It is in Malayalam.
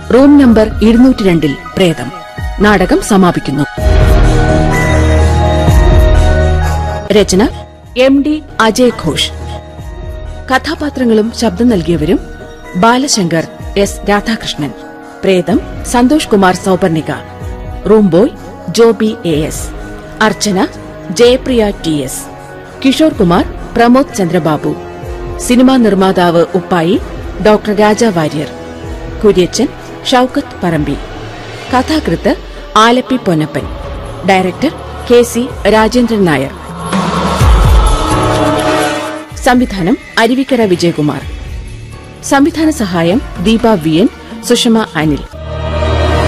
റൂം നമ്പർ ഇരുന്നൂറ്റി രണ്ടിൽ പ്രേതം നാടകം സമാപിക്കുന്നു രചന എം ഡി അജയ് ഘോഷ് കഥാപാത്രങ്ങളും ശബ്ദം നൽകിയവരും ബാലശങ്കർ എസ് രാധാകൃഷ്ണൻ പ്രേതം Santhosh Kumar Souparnika room boy Joby A S Archana Jayapriya T S Kishore Kumar Pramod Chandrababu സിനിമാ നിർമ്മാതാവ് ഉപ്പായി ഡോക്ടർ രാജ വാര്യർ കുര്യച്ചൻ ഷൌക്കത്ത് പറമ്പി കഥാകൃത്ത് Alleppey Ponnappan director K C Rajendran Nair സംവിധാനം അരുവിക്കര വിജയകുമാർ സംവിധാന സഹായം ദീപ വി എൻ സുഷമ അനിൽ